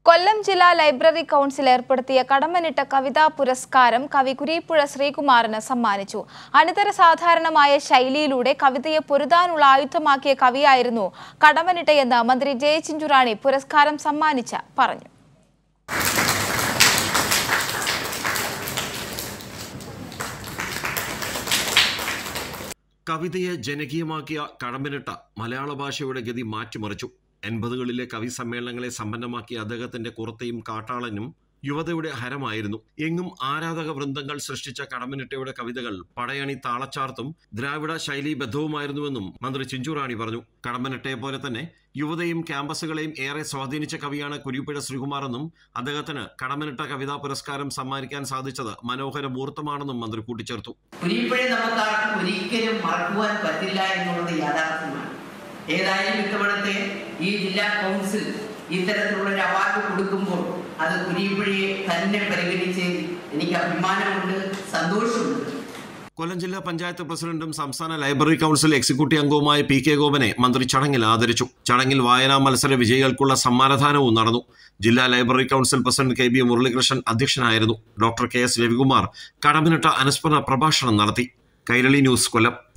കൊല്ലം ജില്ലാ library council ഏർപ്പെടുത്തിയ കടമ്പനിട്ട കവിതാ പുരസ്കാരം കവി കുരീപ്പുഴ ശ്രീകുമാറിന് സമ്മാനിച്ചു അനിതര സാധാരണമായ ശൈലിയിലൂടെ കവിതയെ പൊരുതാനുള്ള ആയുധമാക്കിയ കവിയായിരുന്നു കടമ്പനിട്ടയെന്ന് മന്ത്രി ജയചിഞ്ചുറാണി പുരസ്കാരം സമ്മാനിച്ച പറഞ്ഞു കവിതയെ ജനകീയമാക്കിയ കടമ്പനിട്ട മലയാള ഭാഷയുടെ ഗതി മാറ്റിമറിച്ചു എൺപതുകളിലെ കവി സമ്മേളനങ്ങളെ സമ്പന്നമാക്കിയ അദ്ദേഹത്തിന്റെ കുറത്തയും കാട്ടാളനും യുവതയുടെ ഹരമായിരുന്നു എങ്ങും ആരാധക വൃന്ദങ്ങൾ സൃഷ്ടിച്ച കടമ്പനിട്ടയുടെ കവിതകൾ പടയണി താളച്ചാർത്തും ദ്രാവിഡ ശൈലീബദ്ധവുമായിരുന്നുവെന്നും മന്ത്രി ചിഞ്ചുറാണി പറഞ്ഞു കടമ്പനിട്ടയെ പോലെ തന്നെ യുവതയും ക്യാമ്പസുകളെയും ഏറെ സ്വാധീനിച്ച കവിയാണ് കുരിപ്പുഴ ശ്രീകുമാറെന്നും അദ്ദേഹത്തിന് കടമ്പനിട്ട കവിതാ പുരസ്കാരം സമ്മാനിക്കാൻ സാധിച്ചത് മനോഹര മുഹൂർത്തമാണെന്നും മന്ത്രി കൂട്ടിച്ചേർത്തു കുരിപ്പുഴ നമുക്കാർക്കും ഒരിക്കലും മറക്കുവാൻ പറ്റില്ല എന്നുള്ളത് യാഥാർത്ഥ്യമാണ് ഏതായാലും ഇത്തവണത്തെ ഈ ജില്ലാ കൗൺസിൽ ഇത്തരത്തിലുള്ള ഒരു അവാർഡ് കൊടുക്കുമ്പോൾ അത് കുരിപ്പുഴയെ തന്നെ പരിഗണിച്ച് എനിക്ക് അഭിമാനമുണ്ട് സന്തോഷമുണ്ട് കൊല്ലം ജില്ലാ പഞ്ചായത്ത് പ്രസിഡന്റും സംസ്ഥാന ലൈബ്രറി കൗൺസിൽ എക്സിക്യൂട്ടീവ് അംഗവുമായ പി കെ ഗോപനെ മന്ത്രി ചടങ്ങിൽ ആദരിച്ചു ചടങ്ങിൽ വായനാ മത്സര വിജയികൾക്കുള്ള സമ്മാനദാനവും നടന്നു ജില്ലാ library council president K B Muralikrishnan അധ്യക്ഷനായിരുന്നു doctor K S Ravikumar Kadammanitta അനുസ്മരണ പ്രഭാഷണം നടത്തി കൈരളി ന്യൂസ് കൊല്ലം